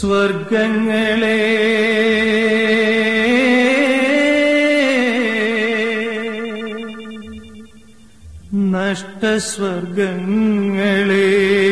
സ്വർഗങ്ങളെ നഷ്ടസ്വർഗങ്ങളെ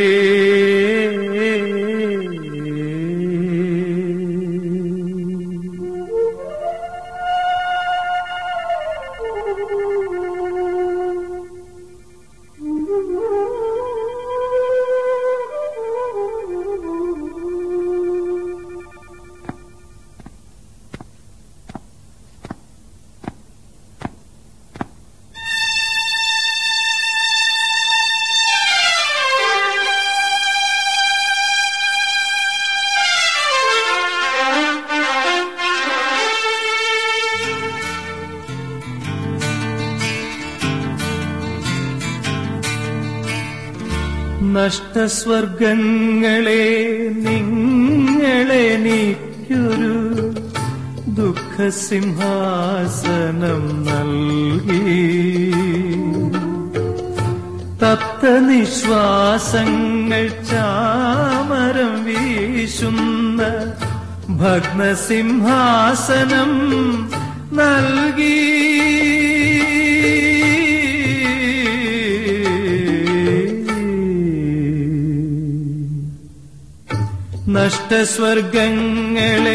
നഷ്ടസ്വർഗങ്ങളെ നിങ്ങളെ നീക്കൊരു ദുഃഖസിംഹാസനം നൽകി തപ്തനിശ്വാസങ്ങൾ ചാമരം വീശുന്ന ഭഗ്നസിംഹാസനം നൽകി നഷ്ടസ്വർഗങ്ങളെ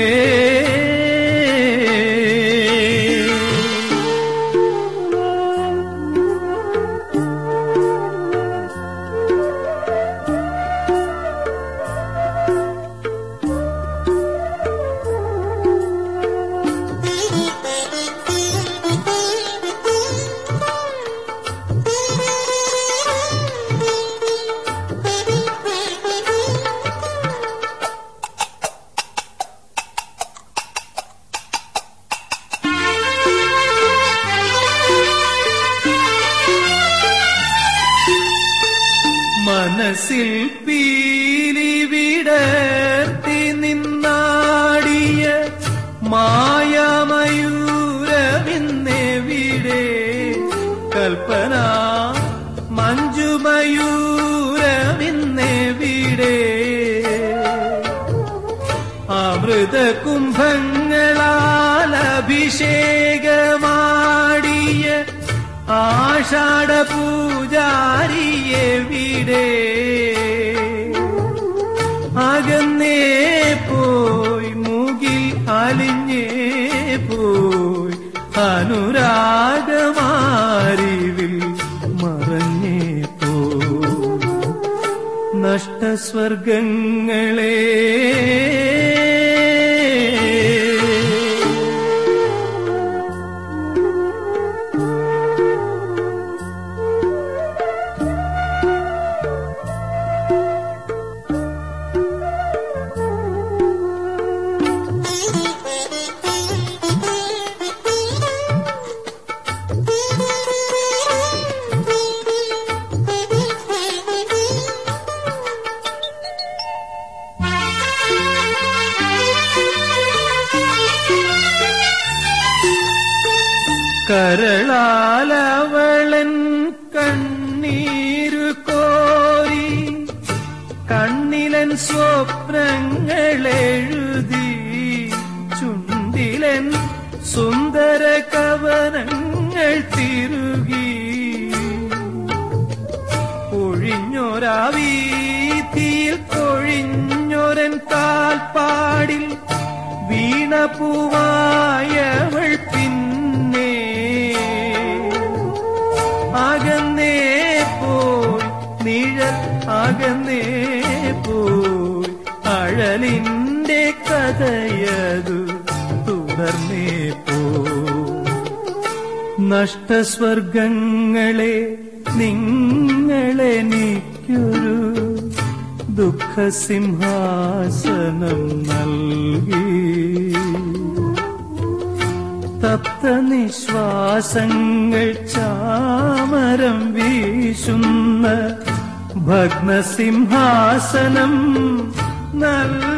മനസ്സിൽ പീലി വിടർത്തി നിന്നാടിയ മായമയൂരമിന്നെവിടെ കൽപ്പന മഞ്ജുമയൂരമിന്നെവിടെ അമൃത കുംഭങ്ങളാൽ അഭിഷേകമാടിയ ആഷാഢ പൂജാരിയെ വിടെ അകന്നേ പോയി മുകിൽ അലിഞ്ഞേ പോയി അനുരാഗമാരിവിൽ മറഞ്ഞേ പോയി നഷ്ടസ്വർഗങ്ങളെ കരളാലവളൻ കണ്ണീരു കോരി കണ്ണിലൻ സ്വപ്നങ്ങളെഴുതി ചുണ്ടിലൻ സുന്ദര കവനങ്ങൾ തിരുകി ഒഴിഞ്ഞൊരാ വീതിയിൽ കൊഴിഞ്ഞൊരൻ കാൽപ്പാടിൽ വീണപൂവായവൾ പിന്നെ അകന്നേ പോയി നിഴൽ അകന്നേ പോയി അഴലിന്റെ കഥയതു തുടർന്നേ പോയി നഷ്ടസ്വർഗങ്ങളെ നിങ്ങളെനിക്കൊരു ദുഃഖസിംഹാസനം നൽകി തപ്തനിശ്വാസങ്ങൾ ചാമരം വീശുന്ന ഭഗ്നസിംഹാസനം നൽകി